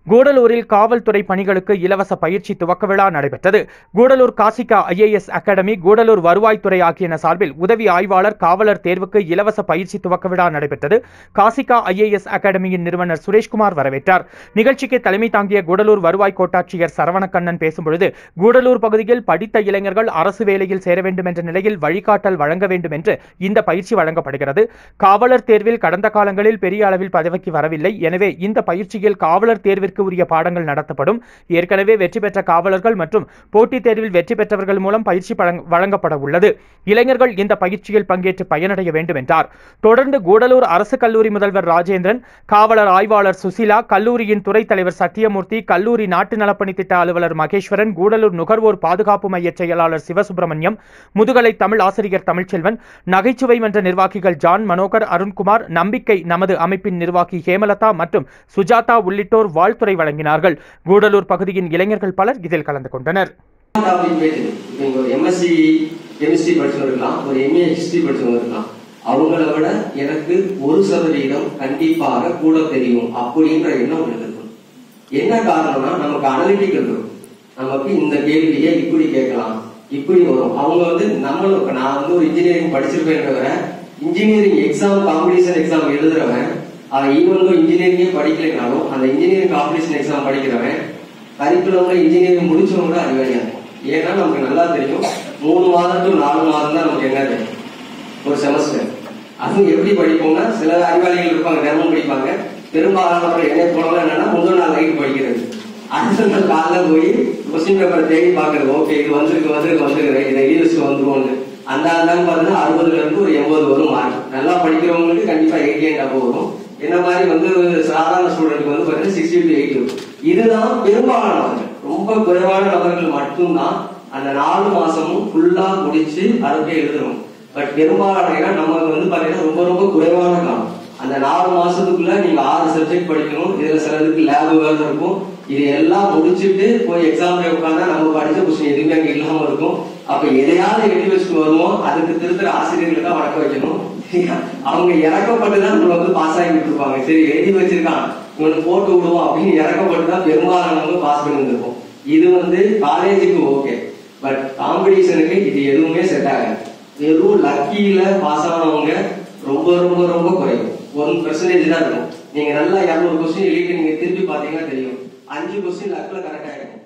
கூடலூரில் காவல்துறை பணிகளுக்கு இலவச பயிற்சி துவக்க விழா நடைபெற்றது கூடலூர் காசிகா ஐஏஎஸ் அகாடமி கூடலூர் வருவாய்த்துறை ஆகியன சார்பில் உதவி ஆய்வாளர் காவலர் தேர்வுக்கு இலவச பயிற்சி துவக்க விழா நடைபெற்றது காசிகா ஐஏஎஸ் அகாடமியின் நிறுவனர் சுரேஷ்குமார் வரவேற்றார் நிகழ்ச்சிக்கு தலைமை தாங்கிய கூடலூர் வருவாய் கோட்டாட்சியர் சரவணக்கண்ணன் பேசும்பொழுது கூடலூர் பகுதியில் படித்த இளைஞர்கள் அரசு வேலையில் சேர வேண்டும் என்ற நிலையில் வழிகாட்டல் வழங்க வேண்டும் என்று இந்த பயிற்சி வழங்கப்படுகிறது காவலர் தேர்வில் கடந்த காலங்களில் பெரிய அளவில் பதவிக்கு வரவில்லை எனவே இந்த பயிற்சியில் காவலர் தேர்விற்கு உரிய பாடங்கள் நடத்தப்படும் ஏற்கனவே வெற்றி பெற்ற காவலர்கள் மற்றும் போட்டித் தேர்வில் வெற்றி பெற்றவர்கள் மூலம் பயிற்சி பழங்க- வழங்கப்பட உள்ளது இளைஞர்கள் இந்த பயிற்சியில் பங்கேற்று பயனடைய வேண்டும் என்றார் தொடர்ந்து கூடலூர் அரசு கல்லூரி முதல்வர் ராஜேந்திரன் காவலர் ஆய்வாளர் சுசிலா கல்லூரியின் துறைத் தலைவர் சத்தியமூர்த்தி கல்லூரி நாட்டு நலப்பணி திட்ட அலுவலர் மகேஸ்வரன் கூடலூர் நுகர்வோர் பாதுகாப்பு மைய செயலாளர் சிவசுப்பிரமணியம் முதுகலை தமிழ் ஆசிரியர் தமிழ்ச்செல்வன் நகைச்சுவை மன்ற நிர்வாகிகள் ஜான் மனோகர் அருண்குமார் நம்பிக்கை நமது அமைப்பின் நிர்வாகி ஹேமலதா மற்றும் சுஜாதா உள்ளிட்டோர் வாழ்த்துரை வழங்கினார்கள் கூடலூர் பகுதியின் இளைஞர்கள் பலர் இதில் கலந்து கொண்டனர் டாபிக் போயிட்டு இப்போ இங்க ஒரு எம்எஸ்சி கெமிஸ்ட்ரி படிச்சவங்க இருக்கலாம் ஒரு எம்ஏ ஹிஸ்டரி படிச்சவங்க இருக்கலாம் அவங்கள விட எனக்கு ஒரு சதவீதம் கண்டிப்பாக கூட தெரியும் அப்படின்ற எண்ணம் உங்களுக்கு இருக்கும் என்ன காரணம்னா நமக்கு அனலிட்டிக்கல் இருக்கும் நமக்கு இந்த கேள்வியை இப்படி கேட்கலாம் இப்படி வரும் அவங்க வந்து நம்மளும் இப்ப நான் வந்து ஒரு இன்ஜினியரிங் படிச்சிருப்பேன்றவரை இன்ஜினியரிங் எக்ஸாம் காம்படிஷன் எக்ஸாம் எழுதுறவன் அவன் ஈவன் இன்ஜினியரிங்கே படிக்கலைனாலும் அந்த இன்ஜினியரிங் காம்படிஷன் எக்ஸாம் படிக்கிறவன் கரிக்குலம்ல இன்ஜினியரிங் முடிச்சவங்க தான் அறிவாளியா இருக்கும் ஏன்னா நமக்கு நல்லா தெரியும் மூணு மாதம் to நாலு மாதம் தான் நமக்கு என்ன தெரியும் ஒரு செமஸ்டர் அதுவும் எப்படி படிப்போம்னா சில அறிவாளிகள் இருப்பாங்க தினமும் படிப்பாங்க பெரும்பாலானவர்கள் என்ன போனவங்க என்னன்னா முதல் நாள் நைட் படிக்கிறது அடுத்த நாள் காலைல போய் கொஸ்டின் பேப்பரை தேடி பாக்குறது ஓகே இது வந்திருக்கு வந்திருக்கு வந்திருக்கு இதை எழுதி வச்சு வந்துருவோம்னு அந்த ஆண்டாங்க பாத்தீங்கன்னா அறுபதுல இருந்து ஒரு எண்பது வரும் மார்க் நல்லா படிக்கிறவங்களுக்கு கண்டிப்பா எயிட்டி அண்ட் above வரும் என்ன மாதிரி வந்து சாதாரண ஸ்டூடெண்ட்க்கு வந்து பாத்தீங்கன்னா சிக்ஸ்டி டு எயிட்டி வரும் இதுதான் பெரும்பாலானவர்கள் ரொம்ப குறைவான நபர்கள் மட்டும்தான் அந்த நாலு மாசமும் ஃபுல்லா முடிச்சு அதை எழுதுறோம் பட் பெரும்பாலான ஏன்னா நமக்கு வந்து பாத்தீங்கன்னா ரொம்ப ரொம்ப குறைவான காலம் அந்த நாலு மாசத்துக்குள்ள நீங்க ஆறு சப்ஜெக்ட் படிக்கணும் இதுல சிலதுக்கு லேப் வேலை இருக்கும் இது எல்லாம் முடிச்சுட்டு போய் எக்ஸாம்ல உட்காந்தா நம்ம படிச்ச கொஸ்டின் எதுவுமே அங்க இல்லாம இருக்கும் அப்ப எதையாவது எழுதி வச்சுட்டு வருவோம் அதுக்கு திருத்துற ஆசிரியர்களுக்கு தான் வணக்கம் வைக்கணும் அவங்க இறக்கப்பட்டு தான் நம்மள வந்து பாஸ் ஆகிட்டு இருப்பாங்க சரி எழுதி வச்சிருக்கான் இவனுக்கு போட்டு விடுவோம் அப்படின்னு இறக்கப்பட்டு தான் பெரும்பாலானவங்க பாஸ் பண்ணி வந்திருப்போம் இது வந்து காலேஜுக்கு ஓகே பட் காம்படிஷனுக்கு இது எதுவுமே செட் ஆகாது வெறும் லக்கியில பாஸ் ஆனவங்க ரொம்ப ரொம்ப ரொம்ப குறையும் ஒன் பெர்சன்டேஜ் தான் இருக்கும் நீங்க நல்லா இரநூறு கொஸ்டின் எழுதிட்டு நீங்க திருப்பி பாத்தீங்கன்னா தெரியும் அஞ்சு கொஸ்டின் லக்ல கரெக்டா இருக்கும்